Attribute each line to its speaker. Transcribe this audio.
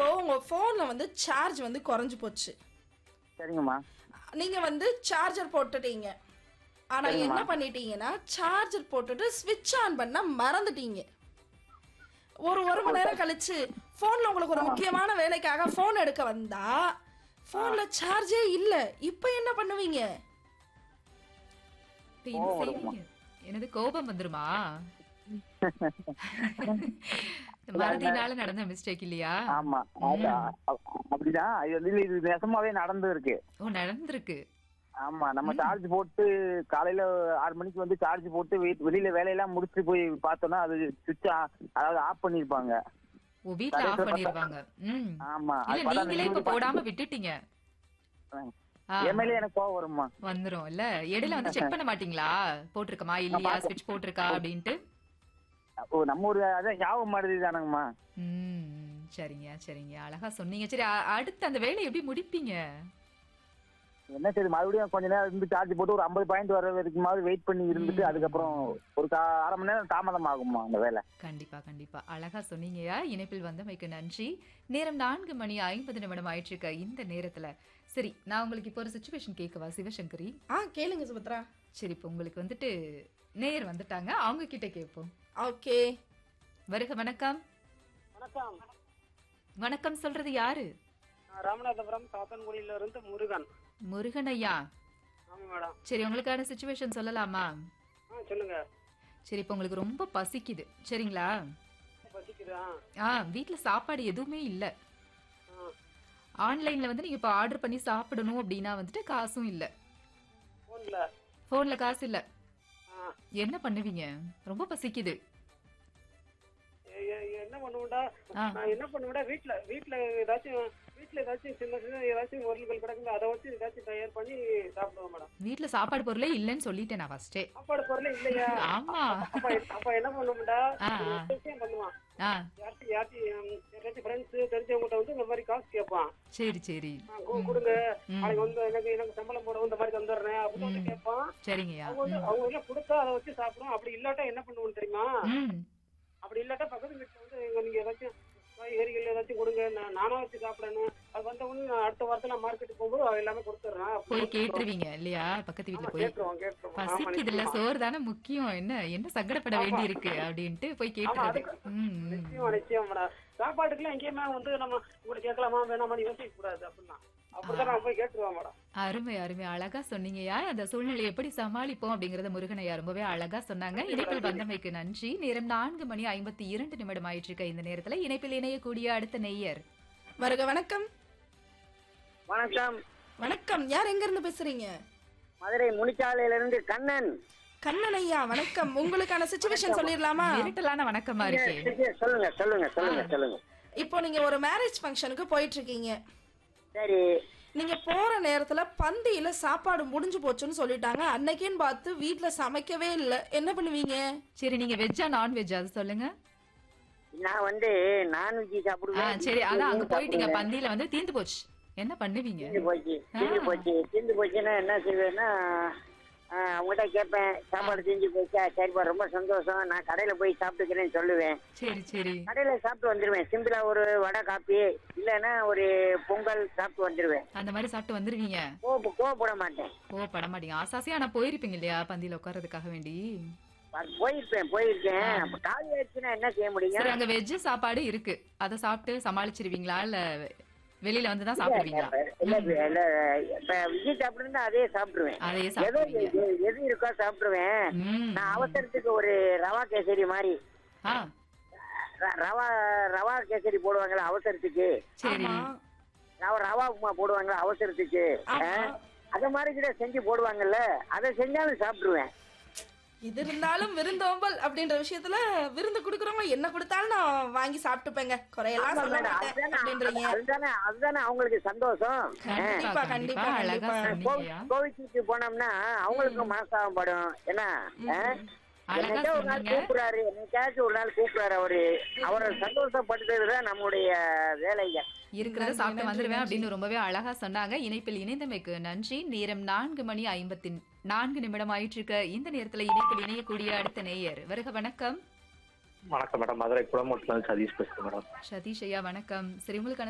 Speaker 1: இப்போ உங்க போன்ல வந்து சார்ஜ் வந்து குறைஞ்சு போச்சு
Speaker 2: சரிங்கம்மா
Speaker 1: நீங்க வந்து சார்ஜர் போட்டுட்டீங்க ஆனா
Speaker 2: சரிம்மா.
Speaker 1: என்ன பண்ணிட்டீங்கன்னா சார்ஜர் போட்டுட்டு ஸ்விட்ச் ஆன் பண்ண மறந்துட்டீங்க ஒரு ஒரு மணி நேரம் கழிச்சு போன்ல உங்களுக்கு ஒரு முக்கியமான வேலைக்காக போன் எடுக்க வந்தா போன்ல சார்ஜே இல்ல இப்போ என்ன பண்ணுவீங்க
Speaker 3: இப்ப என்ன செய்வீங்க எனது கோபம் வந்துருமா மறதினால நடந்த மிஸ்டேக் இல்லையா
Speaker 2: ஆமா அது அ- அப்படிதான் இது வந்து இது நெசமாவே நடந்து இருக்கு
Speaker 3: ஓ நடந்திருக்கு
Speaker 2: ஆமா நம்ம சார்ஜ் போட்டு காலையில ஆறு மணிக்கு வந்து சார்ஜ் போட்டு வீ- வெளியில வேலையெல்லாம் முடிச்சுட்டு போய் பார்த்தோம்னா அது சுவிட்ச் அதாவது ஆஃப் பண்ணிருப்பாங்க
Speaker 3: ஓ வீட்ல ஆஃப் பண்ணிருவாங்க ம்
Speaker 2: ஆமா அது
Speaker 3: இல்ல
Speaker 2: பார்த்தா
Speaker 3: நீங்களே இப்ப
Speaker 2: நீங்க
Speaker 3: போடாம விட்டுட்டீங்க ஆ,
Speaker 2: என் மேலே எனக்கு கோவம் வருமா
Speaker 3: வந்துரும் இல்ல இடையில வந்து செக் பண்ண மாட்டீங்களா போட்டிருக்கமா இல்லையா ஸ்விட்ச் போட்டிருக்கா அப்படின்ட்டு
Speaker 2: ஓ நம்ம ஒரு அதான் ஞாபகம் மாதிரி தானங்கம்மா
Speaker 3: ம் சரிங்க சரிங்க அழகா சொன்னீங்க சரி அ- அடுத்து அந்த வேலையை எப்படி முடிப்பீங்க
Speaker 2: என்ன சரி மறுபடியும் கொஞ்ச நேரம் இருந்து சார்ஜ் போட்டு ஒரு ஐம்பது பாயிண்ட் வர வரைக்குமாவது வெயிட் பண்ணி இருந்துட்டு அதுக்கப்புறம் ஒரு கா- அரை மணி நேரம் தாமதம் ஆகுமா அந்த வேலை
Speaker 3: கண்டிப்பா கண்டிப்பா அழகா சொன்னீங்கயா இணைப்பில் வந்தமைக்கு நன்றி நேரம் நான்கு மணி ஐம்பது நிமிடம் ஆயிட்டு இருக்க இந்த நேரத்துல சரி நான் உங்களுக்கு இப்போ ஒரு சுச்சுவேஷன் கேட்கவா சிவசங்கரி
Speaker 1: ஆ கேளுங்க சுபத்ரா
Speaker 3: சரி இப்போ உங்களுக்கு வந்துட்டு நேர் வந்துட்டாங்க அவங்க கிட்ட கேட்போம்
Speaker 1: ஓகே
Speaker 3: வருக வணக்கம்
Speaker 4: வணக்கம்
Speaker 3: வணக்கம் சொல்றது யாரு
Speaker 4: நான் ராமநாதபுரம் சாத்தன்குடியில இருந்து முருகன்
Speaker 3: முருகன் ஐயா
Speaker 4: ஆமா மேடம்
Speaker 3: சரி உங்களுக்கான சுச்சுவேஷன் சொல்லலாமா
Speaker 4: ஆ சொல்லுங்க
Speaker 3: சரி இப்போ உங்களுக்கு ரொம்ப பசிக்குது சரிங்களா
Speaker 4: பசிக்குதா
Speaker 3: ஆ வீட்ல சாப்பாடு எதுவுமே இல்ல
Speaker 4: ஆ
Speaker 3: ஆன்லைன்ல வந்து நீங்க இப்போ ஆர்டர் பண்ணி சாப்பிடணும் அப்படின்னா வந்துட்டு காசும் இல்ல
Speaker 4: போன்ல
Speaker 3: போன்ல காசு இல்ல
Speaker 4: ஆ
Speaker 3: என்ன பண்ணுவீங்க ரொம்ப பசிக்குது
Speaker 4: எ- எ- என்ன பண்ணுவேன்டா
Speaker 3: ஆ.
Speaker 4: நான் என்ன பண்ணுவேன்டா வீட்ல வீட்ல ஏதாச்சும் வீட்ல ஏதாச்சும் சின்ன சின்ன ஏதாச்சும் பொருள்கள் கிடக்குங்க அதை வச்சு ஏதாச்சும் தயார் பண்ணி சாப்பிடுவேன் மேடம்
Speaker 3: வீட்ல சாப்பாடு பொருளே இல்லைன்னு சொல்லிட்டேன் நான் ஃபர்ஸ்டே
Speaker 4: சாப்பாடு பொருளே இல்லையா
Speaker 3: ஆமா
Speaker 4: அப்ப அப்ப என்ன பண்ணுவேன்டா
Speaker 3: ஆ, ஆ.
Speaker 4: ஒரு விஷயம் பண்ணுவான்
Speaker 3: ஆ
Speaker 4: யார்ட்டி யார்ட்டி யாராச்சும் ஃப்ரெண்ட்ஸ் தெரிஞ்சவங்ககிட்ட வந்து இந்த மாதிரி காசு கேட்பான்
Speaker 3: சரி சரி
Speaker 4: ஆ, கு- கொடுங்க
Speaker 3: ம்.
Speaker 4: நாளைக்கு வந்து எனக்கு எனக்கு சம்பளம் போடவும் இந்த மாதிரி தந்துடுறேன் அப்படின்னு வந்து கேட்பான்
Speaker 3: சரிங்கய்யா
Speaker 4: அவங்க வந்து அவங்க வீட்டுல கொடுத்தா அதை வச்சு சாப்பிடுவோம் அப்படி இல்லாட்டா என்ன பண்ணுவோம் தெரியுமா
Speaker 3: ம்
Speaker 4: அப்படி இல்லாட்டா பக்கத்து வீட்டுல வந்து எங்க நீங்க ஏதாச்சும் காய்கறிகள் ஏதாச்சும் கொடுங்க நான் நானா வச்சு சாப்பிடணும் அது வந்த உடனே நான் அடுத்த வாரத்துல மார்க்கெட்டுக்கு போகும்போது அவ எல்லாமே கொடுத்துட்றேன்
Speaker 3: போய் கேட்டுருவீங்க இல்லையா பக்கத்து வீட்ல போய்
Speaker 4: கேட்டுருவோம் கேட்டுருவோம் ஆமா,
Speaker 3: பசிக்குதுல்ல
Speaker 4: நிச்சயமா.
Speaker 3: சோறு தானே முக்கியம் என்ன என்ன சங்கடப்பட வேண்டி இருக்கு அப்படின்ட்டு போய் கேட்டுறது
Speaker 4: அதுக்கு-
Speaker 3: ம், ம்.
Speaker 4: நிச்சயமா நிச்சயம் மேடம் சாப்பாட்டுக்குலாம் எங்கேயுமே வந்து நம்ம உங்களுக்கு கேட்கலாமா வேணாமான்னு யோசிக்க கூடாது அப்படின்னா அப்படிதான் நான் போய் கேட்டுருவேன் மேடம்
Speaker 3: அருமை அருமை அழகா சொன்னீங்கயா அந்த சூழ்நிலையை எப்படி சமாளிப்போம் அப்படிங்கறத முருகனையா ரொம்பவே அழகா சொன்னாங்க இணைப்பில் வந்தமைக்கு நன்றி நேரம் நான்கு மணி ஐம்பத்தி இரண்டு நிமிடம் ஆயிட்டு இருக்க இந்த நேரத்துல இணைப்பில் இணையக்கூடிய அடுத்த நெய்யர்
Speaker 1: வருக வணக்கம்
Speaker 5: வணக்கம்
Speaker 1: வணக்கம் யார் எங்க இருந்து பேசுறீங்க
Speaker 5: மதுரை முனிச்சாலையில இருந்து கண்ணன்
Speaker 1: கண்ணன் ஐயா வணக்கம் உங்களுக்கான சுச்சுவேஷன் சொல்லிடலாமா
Speaker 3: மிரட்டலான வணக்கமா இருக்கே
Speaker 5: சொல்லுங்க சொல்லுங்க சொல்லுங்க சொல்லுங்க
Speaker 1: இப்போ நீங்க ஒரு மேரேஜ் ஃபங்க்ஷனுக்கு போயிட்டு இருக்கீங்க
Speaker 5: சரி
Speaker 1: நீங்க போற நேரத்துல பந்தியில சாப்பாடு முடிஞ்சு போச்சுன்னு சொல்லிட்டாங்க அன்னைக்குன்னு பார்த்து வீட்ல சமைக்கவே இல்ல என்ன பண்ணுவீங்க
Speaker 3: சரி நீங்க வெஜ்ஜா நான்வெஜ் அது சொல்லுங்க
Speaker 5: நான் வந்து நான்வெஜ்
Speaker 3: ஆ,
Speaker 5: சாப்பிடுவேன்
Speaker 3: சரி அதான் அங்க போயிட்டீங்க பந்தியில வந்து தீந்து போச்சு என்ன பண்ணுவீங்க
Speaker 5: தீந்து போச்சு தீந்து போச்சு தீந்து போச்சுன்னா என்ன செய்வேன்னா ஆ, அவங்ககிட்ட கேட்பேன் சாப்பாடு தீஞ்சு போச்சா சரிப்பா ரொம்ப சந்தோஷம் நான் கடையில போய் சாப்பிட்டுக்கிறேன்னு சொல்லுவேன்
Speaker 3: சரி சரி
Speaker 5: கடையில சாப்பிட்டு வந்துருவேன் சிம்பிளா ஒரு வடை காப்பி இல்லைன்னா ஒரு பொங்கல் சாப்பிட்டு வந்துருவேன்
Speaker 3: அந்த மாதிரி சாப்பிட்டு வந்துருவீங்க
Speaker 5: கோவ கோவப்பட மாட்டேன்
Speaker 3: ஓ பட மாட்டீங்க ஆசாசியா ஆனா போயிருப்பீங்க இல்லையா பந்தியில உட்கார்றதுக்காக வேண்டி
Speaker 5: அது போயிருப்பேன் போயிருக்கேன் அப்ப காலி ஆயிடுச்சுன்னா என்ன செய்ய முடியும்
Speaker 3: சரி அங்க வெஜ் சாப்பாடு இருக்கு அத சாப்பிட்டு சமாளிச்சிருவீங்களா இல்ல வெளியில வந்து தான் சாப்பிடுவீங்களா
Speaker 5: இல்ல இல்ல இப்ப விஜய் சாப்பிடுறா அதே சாப்பிடுவேன்
Speaker 3: அதையே
Speaker 5: எது
Speaker 3: சாப்பிடுவீங்க
Speaker 5: எது- எது இருக்கோ சாப்பிடுவேன்
Speaker 3: ம்.
Speaker 5: நான் அவசரத்துக்கு ஒரு ரவா கேசரி மாதிரி
Speaker 3: ஆ
Speaker 5: ர- ரவா ரவா கேசரி போடுவாங்கல்ல அவசரத்துக்கு
Speaker 3: சரி
Speaker 1: ஆமா.
Speaker 5: ரவா ரவா உப்புமா போடுவாங்கல்ல அவசரத்துக்கு
Speaker 1: ஆமா.
Speaker 5: ஆ? அத மாதிரி கூட செஞ்சு போடுவாங்கல்ல அதை செஞ்சாலும் சாப்பிடுவேன்
Speaker 1: இது இருந்தாலும் விருந்தோம்பல் அப்படின்ற விஷயத்துல விருந்து குடுக்குறவங்க என்ன கொடுத்தாலும் நான் வாங்கி சாப்பிட்டுப்பேங்க குறையெல்லாம்
Speaker 5: ஆமா
Speaker 1: சொல்ல
Speaker 5: மேடம்,
Speaker 1: மாட்டேன்
Speaker 5: அதுதானே
Speaker 1: அப்படின்றீங்க
Speaker 5: அதுதானே அதுதானே அவங்களுக்கு சந்தோஷம்
Speaker 3: கண்டிப்பா
Speaker 1: கண்டிப்பா,
Speaker 3: கண்டிப்பா
Speaker 1: கண்டிப்பா,
Speaker 3: அழகா
Speaker 1: கண்டிப்பா.
Speaker 3: சொன்னீங்கயா
Speaker 5: கோவிச்சுக்கு போனோம்னா அவங்களுக்கும் மனசாபம் படும் என்ன ஆ?
Speaker 3: அழகா
Speaker 5: என்னைக்கா ஒரு நாள்
Speaker 3: சொன்னீங்க
Speaker 5: கூப்பிடுறாரு என்னைக்காச்சும் ஒரு நாள் கூப்பிடுறாரு அவரு அவரை சந்தோஷப்படுத்துறது தான் நம்முடைய வேலைங்க
Speaker 3: இருக்கிறத
Speaker 1: நன்றி,
Speaker 3: சாப்பிட்டு
Speaker 1: நன்றி,
Speaker 3: வந்துருவேன்
Speaker 1: நன்றி.
Speaker 3: அப்படின்னு ரொம்பவே அழகா சொன்னாங்க இணைப்பில் இணைந்தமைக்கு நன்றி நேரம் நான்கு மணி ஐம்பத்தி நான்கு நிமிடம் ஆயிட்டு இருக்க இந்த நேரத்துல இணைப்பில் இணையக்கூடிய அடுத்த நேயர் வருக வணக்கம்
Speaker 6: வணக்கம் மேடம் மதுரை குளமூட்டுல இருந்து சதீஷ் பேசுறேன் மேடம்
Speaker 3: சதீஷ் ஐயா வணக்கம் சரி உங்களுக்கான